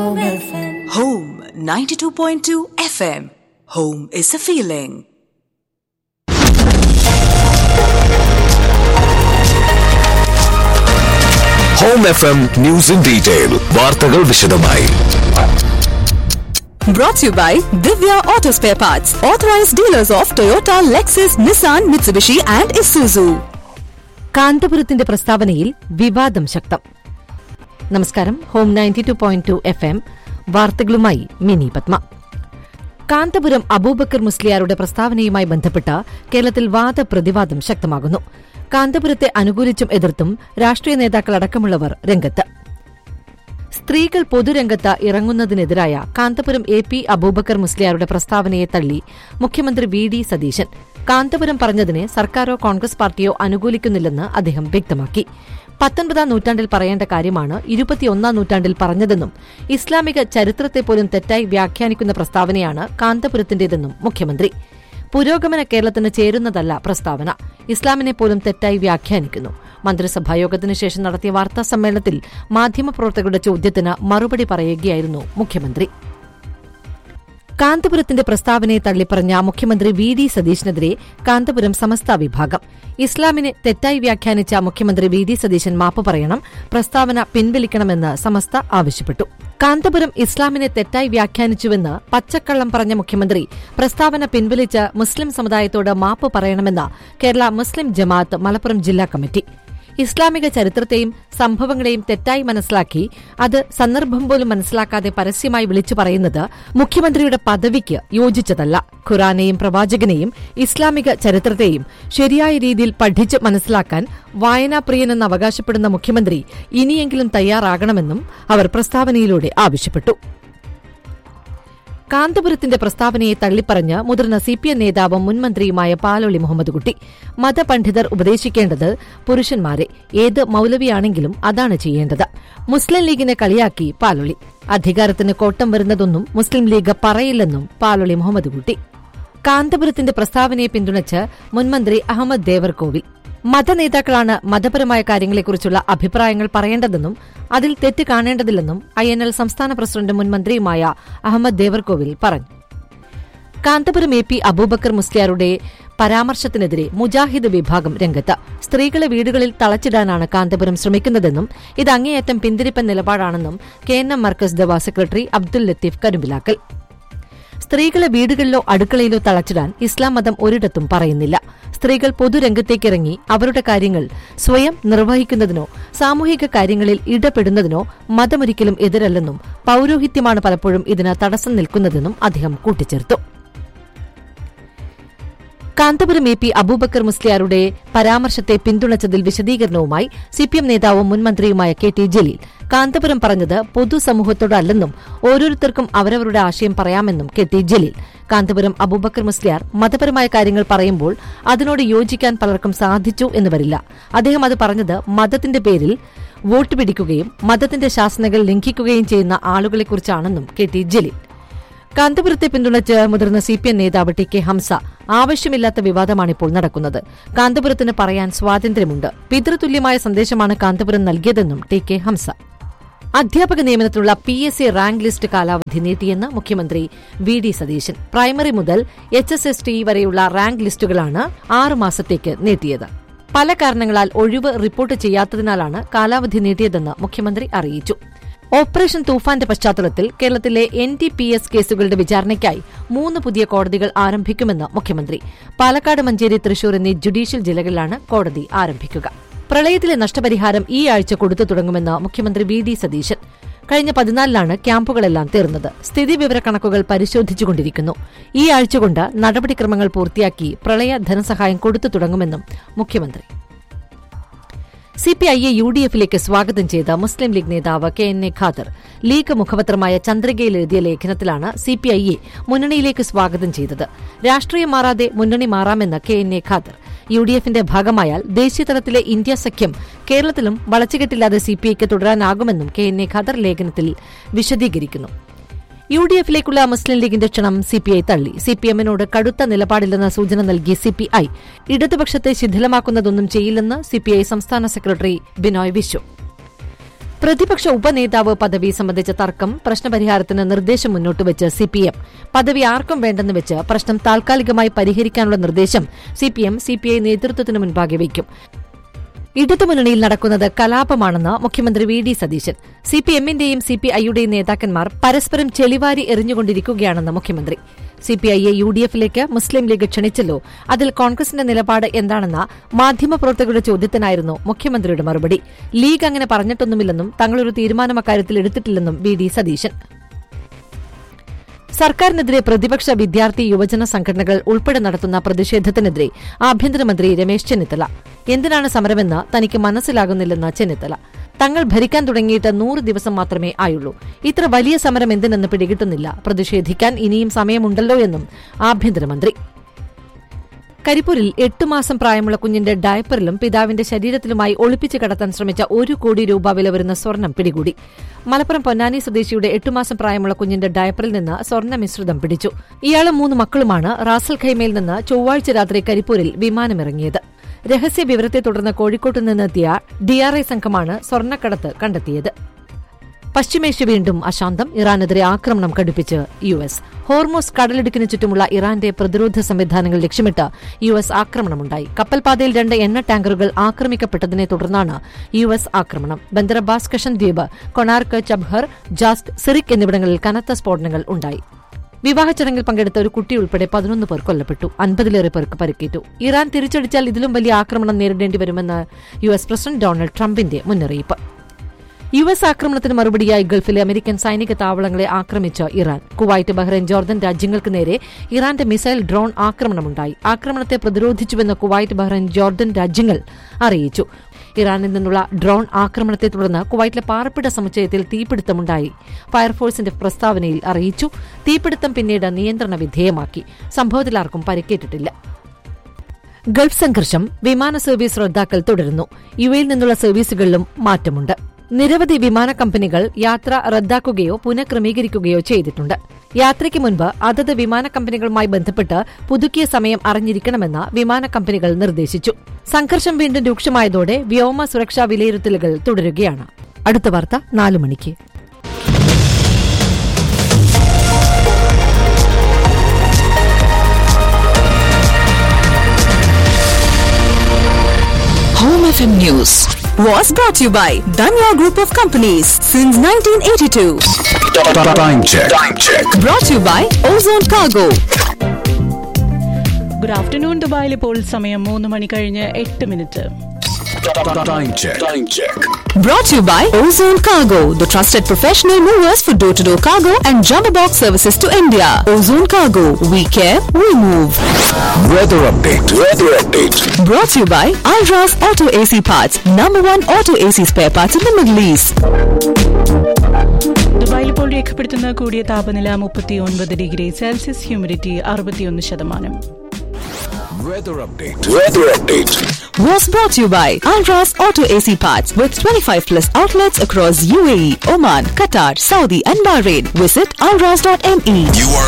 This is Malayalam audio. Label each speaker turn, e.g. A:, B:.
A: Home FM.
B: Home 92.2 FM. Home is a feeling.
C: Home F M news in detail വാർത്തകൾ വിശദമായി
B: Brought to you by Divya Auto Spare Parts, authorized dealers of Toyota, Lexus, Nissan, Mitsubishi, and Isuzu.
D: കാന്തപുരത്തിന്റെ പ്രസ്താവനയിൽ വിവാദം ശക്തം നമസ്കാരം home ninety two point two F M വാർത്തകളുമായി മിനി പത്മ കാന്തപുരം അബൂബക്കർ മുസ്ലിയാരുടെ പ്രസ്താവനയുമായി ബന്ധപ്പെട്ട് കേരളത്തിൽ വാദപ്രതിവാദം ശക്തമാകുന്നു കാന്തപുരത്തെ അനുകൂലിച്ചും എതിർത്തും രാഷ്ട്രീയ നേതാക്കൾ അടക്കമുള്ളവർ രംഗത്ത് സ്ത്രീകൾ പൊതുരംഗത്ത് ഇറങ്ങുന്നതിനെതിരായ കാന്തപുരം എ പി അബൂബക്കർ മുസ്ലിയാരുടെ പ്രസ്താവനയെ തള്ളി മുഖ്യമന്ത്രി വി ഡി സതീശൻ കാന്തപുരം പറഞ്ഞതിനെ സർക്കാരോ കോൺഗ്രസ് പാർട്ടിയോ അനുകൂലിക്കുന്നില്ലെന്ന് അദ്ദേഹം വ്യക്തമാക്കി പത്തൊൻപതാം നൂറ്റാണ്ടിൽ പറയേണ്ട കാര്യമാണ് ഇരുപത്തിയൊന്നാം നൂറ്റാണ്ടിൽ പറഞ്ഞതെന്നും ഇസ്ലാമിക ചരിത്രത്തെ പോലും തെറ്റായി വ്യാഖ്യാനിക്കുന്ന പ്രസ്താവനയാണ് കാന്തപുരത്തിന്റേതെന്നും മുഖ്യമന്ത്രി പുരോഗമന കേരളത്തിന് ചേരുന്നതല്ല പ്രസ്താവന ഇസ്ലാമിനെ പോലും തെറ്റായി വ്യാഖ്യാനിക്കുന്നു മന്ത്രിസഭായോഗത്തിനു ശേഷം നടത്തിയ വാർത്താ സമ്മേളനത്തിൽ മാധ്യമപ്രവർത്തകരുടെ ചോദ്യത്തിന് മറുപടി പറയുകയായിരുന്നു മുഖ്യമന്ത്രി കാന്തപുരത്തിന്റെ പ്രസ്താവനയെ തള്ളിപ്പറഞ്ഞ മുഖ്യമന്ത്രി വി ഡി സതീശനെതിരെ കാന്തപുരം സമസ്ത വിഭാഗം ഇസ്ലാമിനെ തെറ്റായി വ്യാഖ്യാനിച്ച മുഖ്യമന്ത്രി വി ഡി സതീശൻ മാപ്പ് പറയണം പ്രസ്താവന പിൻവലിക്കണമെന്ന് സമസ്ത ആവശ്യപ്പെട്ടു കാന്തപുരം ഇസ്ലാമിനെ തെറ്റായി വ്യാഖ്യാനിച്ചുവെന്ന് പച്ചക്കള്ളം പറഞ്ഞ മുഖ്യമന്ത്രി പ്രസ്താവന പിൻവലിച്ച് മുസ്ലിം സമുദായത്തോട് മാപ്പ് പറയണമെന്ന് കേരള മുസ്ലിം ജമാഅത്ത് മലപ്പുറം ജില്ലാ കമ്മിറ്റി ഇസ്ലാമിക ചരിത്രത്തെയും സംഭവങ്ങളെയും തെറ്റായി മനസ്സിലാക്കി അത് സന്ദർഭം പോലും മനസ്സിലാക്കാതെ പരസ്യമായി വിളിച്ചു പറയുന്നത് മുഖ്യമന്ത്രിയുടെ പദവിക്ക് യോജിച്ചതല്ല ഖുറാനെയും പ്രവാചകനെയും ഇസ്ലാമിക ചരിത്രത്തെയും ശരിയായ രീതിയിൽ പഠിച്ച് മനസ്സിലാക്കാൻ വായനാപ്രിയനെന്ന് അവകാശപ്പെടുന്ന മുഖ്യമന്ത്രി ഇനിയെങ്കിലും തയ്യാറാകണമെന്നും അവർ പ്രസ്താവനയിലൂടെ ആവശ്യപ്പെട്ടു കാന്തപുരത്തിന്റെ പ്രസ്താവനയെ തള്ളിപ്പറഞ്ഞ് മുതിർന്ന സി പി എം നേതാവും മുൻമന്ത്രിയുമായ പാലൊളി മുഹമ്മദ് കുട്ടി മതപണ്ഡിതർ ഉപദേശിക്കേണ്ടത് പുരുഷന്മാരെ ഏത് മൌലവിയാണെങ്കിലും അതാണ് ചെയ്യേണ്ടത് മുസ്ലിം ലീഗിനെ കളിയാക്കി പാലൊളി അധികാരത്തിന് കോട്ടം വരുന്നതൊന്നും മുസ്ലിം ലീഗ് പറയില്ലെന്നും പാലൊളി മുഹമ്മദ് കുട്ടി കാന്തപുരത്തിന്റെ പ്രസ്താവനയെ പിന്തുണച്ച് മുൻമന്ത്രി അഹമ്മദ് ദേവർകോവിൽ മതനേതാക്കളാണ് മതപരമായ കാര്യങ്ങളെക്കുറിച്ചുള്ള അഭിപ്രായങ്ങൾ പറയേണ്ടതെന്നും അതിൽ തെറ്റ് കാണേണ്ടതില്ലെന്നും ഐ എൻ എൽ സംസ്ഥാന പ്രസിഡന്റ് മുൻമന്ത്രിയുമായ അഹമ്മദ് ദേവർകോവിൽ പറഞ്ഞു കാന്തപുരം എ പി അബൂബക്കർ മുസ്ലിയാരുടെ പരാമർശത്തിനെതിരെ മുജാഹിദ് വിഭാഗം രംഗത്ത് സ്ത്രീകളെ വീടുകളിൽ തളച്ചിടാനാണ് കാന്തപുരം ശ്രമിക്കുന്നതെന്നും ഇത് അങ്ങേയറ്റം പിന്തിരിപ്പൻ നിലപാടാണെന്നും K N M Markaz Dawa secretary Abdul Latheef Karumbilakkal സ്ത്രീകളെ വീടുകളിലോ അടുക്കളയിലോ തളച്ചിടാൻ ഇസ്ലാം മതം ഒരിടത്തും പറയുന്നില്ല സ്ത്രീകൾ പൊതുരംഗത്തേക്കിറങ്ങി അവരുടെ കാര്യങ്ങൾ സ്വയം നിർവഹിക്കുന്നതിനോ സാമൂഹിക കാര്യങ്ങളിൽ ഇടപെടുന്നതിനോ മതമൊരിക്കലും എതിരല്ലെന്നും പൌരോഹിത്യമാണ് പലപ്പോഴും ഇതിന് തടസ്സം നിൽക്കുന്നതെന്നും അദ്ദേഹം കൂട്ടിച്ചേർത്തു കാന്തപുരം എ പി അബൂബക്കർ മുസ്ലിയാരുടെ പരാമർശത്തെ പിന്തുണച്ചതിൽ വിശദീകരണവുമായി സിപിഎം നേതാവും മുൻമന്ത്രിയുമായ കെ ടി ജലീൽ കാന്തപുരം പറഞ്ഞത് പൊതുസമൂഹത്തോടല്ലെന്നും ഓരോരുത്തർക്കും അവരവരുടെ ആശയം പറയാമെന്നും കെ ടി ജലീൽ കാന്തപുരം അബൂബക്കർ മുസ്ലിയാർ മതപരമായ കാര്യങ്ങൾ പറയുമ്പോൾ അതിനോട് യോജിക്കാൻ പലർക്കും സാധിച്ചു എന്ന് വരില്ല അദ്ദേഹം അത് പറഞ്ഞത് മതത്തിന്റെ പേരിൽ വോട്ട് പിടിക്കുകയും മതത്തിന്റെ ശാസനകൾ ലംഘിക്കുകയും ചെയ്യുന്ന ആളുകളെക്കുറിച്ചാണെന്നും കെ ടി ജലീൽ കാന്തപുരത്തെ പിന്തുണച്ച് മുതിർന്ന സി പി എം നേതാവ് ടി കെ ഹംസ ആവശ്യമില്ലാത്ത വിവാദമാണിപ്പോൾ നടക്കുന്നത് കാന്തപുരത്തിന് പറയാൻ സ്വാതന്ത്ര്യമുണ്ട് പിതൃതുല്യമായ സന്ദേശമാണ് കാന്തപുരം നൽകിയതെന്നും ടി കെ ഹംസ അധ്യാപക നിയമനത്തിനുള്ള P S C rank list കാലാവധി നീട്ടിയെന്ന് മുഖ്യമന്ത്രി വി ഡി സതീശൻ പ്രൈമറി മുതൽ എച്ച് എസ് എസ് ടി വരെയുള്ള റാങ്ക് ലിസ്റ്റുകളാണ് ആറ് മാസത്തേക്ക് നീട്ടിയത് പല കാരണങ്ങളാൽ ഒഴിവ് റിപ്പോർട്ട് ചെയ്യാത്തതിനാലാണ് കാലാവധി നീട്ടിയതെന്ന് മുഖ്യമന്ത്രി അറിയിച്ചു ഓപ്പറേഷൻ തൂഫാന്റെ പശ്ചാത്തലത്തിൽ കേരളത്തിലെ എൻ ഡി പി എസ് കേസുകളുടെ വിചാരണയ്ക്കായി മൂന്ന് പുതിയ കോടതികൾ ആരംഭിക്കുമെന്ന് മുഖ്യമന്ത്രി പാലക്കാട് മഞ്ചേരി തൃശൂർ എന്നീ ജുഡീഷ്യൽ ജില്ലകളിലാണ് കോടതി ആരംഭിക്കുക പ്രളയത്തിലെ നഷ്ടപരിഹാരം ഈ ആഴ്ച കൊടുത്തു തുടങ്ങുമെന്ന് മുഖ്യമന്ത്രി വി ഡി സതീശൻ കഴിഞ്ഞ പതിനാലിലാണ് ക്യാമ്പുകളെല്ലാം തീർന്നത് സ്ഥിതിവിവരക്കണക്കുകൾ പരിശോധിച്ചുകൊണ്ടിരിക്കുന്നു ഈ ആഴ്ച കൊണ്ട് നടപടിക്രമങ്ങൾ പൂർത്തിയാക്കി പ്രളയ ധനസഹായം കൊടുത്തു തുടങ്ങുമെന്നും മുഖ്യമന്ത്രി സിപിഐയെ യു ഡി എഫിലേക്ക് സ്വാഗതം ചെയ്ത മുസ്ലിം ലീഗ് നേതാവ് K N A Khader league മുഖപത്രമായ ചന്ദ്രികയിൽ എഴുതിയ ലേഖനത്തിലാണ് സിപിഐയെ മുന്നണിയിലേക്ക് സ്വാഗതം ചെയ്തത് രാഷ്ട്രീയം മാറാതെ മുന്നണി മാറാമെന്ന് K N A Khader U D എഫിന്റെ ഭാഗമായാൽ ദേശീയതലത്തിലെ ഇന്ത്യ സഖ്യം കേരളത്തിലും വളച്ചുകെട്ടില്ലാതെ സിപിഐക്ക് തുടരാനാകുമെന്നും കെ എൻ എ ഖാദർ ലേഖനത്തിൽ വിശദീകരിക്കുന്നു യു ഡി എഫിലേക്കുള്ള മുസ്ലിം ലീഗിന്റെ ക്ഷണം സിപിഐ തള്ളി സിപിഎമ്മിനോട് കടുത്ത നിലപാടില്ലെന്ന സൂചന നൽകി സിപിഐ ഇടതുപക്ഷത്തെ ശിഥിലമാക്കുന്നതൊന്നും ചെയ്യില്ലെന്ന് സിപിഐ സംസ്ഥാന സെക്രട്ടറി ബിനോയ് വിശ്വ പ്രതിപക്ഷ ഉപനേതാവ് പദവി സംബന്ധിച്ച തർക്കം പ്രശ്നപരിഹാരത്തിന് നിർദ്ദേശം മുന്നോട്ട് വെച്ച് സിപിഎം പദവി ആർക്കും വേണ്ടെന്ന് വെച്ച് പ്രശ്നം താൽക്കാലികമായി പരിഹരിക്കാനുള്ള നിർദ്ദേശം സിപിഎം സിപിഐ നേതൃത്വത്തിന് മുൻപാകെ വയ്ക്കും ഇടതുമുന്നണിയിൽ നടക്കുന്നത് കലാപമാണെന്ന് മുഖ്യമന്ത്രി വി ഡി സതീശൻ സിപിഎമ്മിന്റെയും സിപിഐയുടെയും നേതാക്കന്മാർ പരസ്പരം ചെളിവാരി എറിഞ്ഞുകൊണ്ടിരിക്കുകയാണെന്ന് മുഖ്യമന്ത്രി സിപിഐയെ യു ഡി എഫിലേക്ക് മുസ്ലിം ലീഗ് ക്ഷണിച്ചല്ലോ അതിൽ കോൺഗ്രസിന്റെ നിലപാട് എന്താണെന്ന മാധ്യമപ്രവർത്തകരുടെ ചോദ്യത്തിനായിരുന്നു മുഖ്യമന്ത്രിയുടെ മറുപടി ലീഗ് അങ്ങനെ പറഞ്ഞിട്ടൊന്നുമില്ലെന്നും തങ്ങളൊരു തീരുമാനം അക്കാര്യത്തിൽ എടുത്തിട്ടില്ലെന്നും വി ഡി സതീശൻ സർക്കാരിനെതിരെ പ്രതിപക്ഷ വിദ്യാർത്ഥി യുവജന സംഘടനകൾ ഉൾപ്പെടെ നടത്തുന്ന പ്രതിഷേധത്തിനെതിരെ ആഭ്യന്തരമന്ത്രി രമേശ് ചെന്നിത്തല എന്തിനാണ് സമരമെന്ന് തനിക്ക് മനസ്സിലാകുന്നില്ലെന്ന് ചെന്നിത്തല തങ്ങൾ ഭരിക്കാൻ തുടങ്ങിയിട്ട് നൂറ് ദിവസം മാത്രമേ ആയുള്ളൂ ഇത്ര വലിയ സമരം എന്തിനെന്ന് പിടികിട്ടുന്നില്ല പ്രതിഷേധിക്കാൻ ഇനിയും സമയമുണ്ടല്ലോ എന്നും ആഭ്യന്തരമന്ത്രി കരിപ്പൂരിൽ എട്ട് മാസം പ്രായമുള്ള കുഞ്ഞിന്റെ ഡയപ്പറിലും പിതാവിന്റെ ശരീരത്തിലുമായി ഒളിപ്പിച്ച് കടത്താൻ ശ്രമിച്ച ഒരു കോടി രൂപ വില വരുന്ന സ്വർണം പിടികൂടി മലപ്പുറം പൊന്നാനി സ്വദേശിയുടെ എട്ട് മാസം പ്രായമുള്ള കുഞ്ഞിന്റെ ഡയപ്പറിൽ നിന്ന് സ്വർണ്ണ മിശ്രിതം പിടിച്ചു ഇയാളും മൂന്ന് മക്കളുമാണ് റാസൽ ഖൈമയിൽ നിന്ന് ചൊവ്വാഴ്ച രാത്രി കരിപ്പൂരിൽ വിമാനമിറങ്ങിയത് രഹസ്യ വിവരത്തെ തുടർന്ന് കോഴിക്കോട്ട് നിന്നെത്തിയ ഡിആർഐ സംഘമാണ് സ്വർണ്ണക്കടത്ത് കണ്ടെത്തിയത് പശ്ചിമേഷ്യ വീണ്ടും അശാന്തം ഇറാനെതിരെ ആക്രമണം കടുപ്പിച്ച് യു എസ് ഹോർമോസ് കടലിടുക്കിന് ചുറ്റുമുള്ള ഇറാന്റെ പ്രതിരോധ സംവിധാനങ്ങൾ ലക്ഷ്യമിട്ട് യു എസ് ആക്രമണമുണ്ടായി കപ്പൽപാതയിൽ രണ്ട് എണ്ണ ടാങ്കറുകൾ ആക്രമിക്കപ്പെട്ടതിനെ തുടർന്നാണ് യു എസ് ആക്രമണം ബന്ദറബാസ് കഷൻ ദ്വീപ് കൊണാർക്ക് ചബ്ഹർ ജാസ്റ്റ് സിറിക് എന്നിവിടങ്ങളിൽ കനത്ത സ്ഫോടനങ്ങൾ ഉണ്ടായി വിവാഹ ചടങ്ങിൽ പങ്കെടുത്ത ഒരു കുട്ടി ഉൾപ്പെടെ പതിനൊന്ന് പേർ കൊല്ലപ്പെട്ടു അൻപതിലേറെ പേർക്ക് പരിക്കേറ്റു ഇറാൻ തിരിച്ചടിച്ചാൽ ഇതിലും വലിയ ആക്രമണം നേരിടേണ്ടി വരുമെന്ന് യു എസ് പ്രസിഡന്റ് ഡൊണാൾഡ് ട്രംപിന്റെ മുന്നറിയിപ്പ് യു എസ് ആക്രമണത്തിന് മറുപടിയായി ഗൾഫിലെ അമേരിക്കൻ സൈനിക താവളങ്ങളെ ആക്രമിച്ച ഇറാൻ കുവൈറ്റ് ബഹ്റൈൻ ജോർദൻ രാജ്യങ്ങൾക്ക് നേരെ ഇറാന്റെ മിസൈൽ ഡ്രോൺ ആക്രമണമുണ്ടായി ആക്രമണത്തെ പ്രതിരോധിച്ചുവെന്ന് കുവൈറ്റ് ബഹ്റൈൻ ജോർദൻ രാജ്യങ്ങൾ അറിയിച്ചു ഇറാനിൽ നിന്നുള്ള ഡ്രോൺ ആക്രമണത്തെ തുടർന്ന് കുവൈറ്റിലെ പാറപ്പിട സമുച്ചയത്തിൽ തീപിടുത്തമുണ്ടായി ഫയർഫോഴ്സിന്റെ പ്രസ്താവനയിൽ അറിയിച്ചു തീപിടുത്തം പിന്നീട് നിയന്ത്രണ വിധേയമാക്കി സംഭവത്തിൽ ആർക്കും പരിക്കേറ്റിട്ടില്ല ഗൾഫ് സംഘർഷം വിമാന സർവീസ് റദ്ദാക്കൽ തുടരുന്നു യുഎയിൽ നിന്നുള്ള സർവീസുകളിലും മാറ്റമുണ്ട് നിരവധി വിമാന കമ്പനികൾ യാത്ര റദ്ദാക്കുകയോ പുനഃക്രമീകരിക്കുകയോ ചെയ്തിട്ടുണ്ട് യാത്രയ്ക്ക് മുൻപ് അതത് വിമാന കമ്പനികളുമായി ബന്ധപ്പെട്ട് പുതുക്കിയ സമയം അറിഞ്ഞിരിക്കണമെന്ന് വിമാന കമ്പനികൾ നിർദ്ദേശിച്ചു സംഘർഷം വീണ്ടും രൂക്ഷമായതോടെ വ്യോമ സുരക്ഷാ വിലയിരുത്തലുകൾ തുടരുകയാണ് അടുത്ത വാർത്ത നാലു മണിക്ക്
B: Home FM News was brought to you by Danya Group of Companies since 1982.
C: Time check. Time check.
B: Brought to you by Ozone Cargo.
A: Good afternoon ദുബായിൽ ഇപ്പോൾ സമയം മൂന്ന് മണി കഴിഞ്ഞ് എട്ട് minute
C: Time check. Time check.
B: Brought to you by Ozone Cargo, the trusted professional movers for door to door cargo and jumbo box services to India. Ozone Cargo, we care, we move.
C: Weather update. Weather update.
B: Brought to you by Alras Auto AC Parts, number one auto AC spare parts in the Middle East.
A: ദുബായിൽ ഇപ്പോൾ രേഖപ്പെടുത്തുന്ന കൂടിയ താപനില മുപ്പത്തി ഒൻപത് ഡിഗ്രി സെൽഷ്യസ് ഹ്യൂമിഡിറ്റി അറുപത്തിയൊന്ന് ശതമാനം
C: Weather update. Weather update.
B: Was brought to you by Alras Auto AC Parts with 25 plus outlets across UAE, Oman, Qatar, Saudi, and Bahrain. Visit alras.me.
C: You are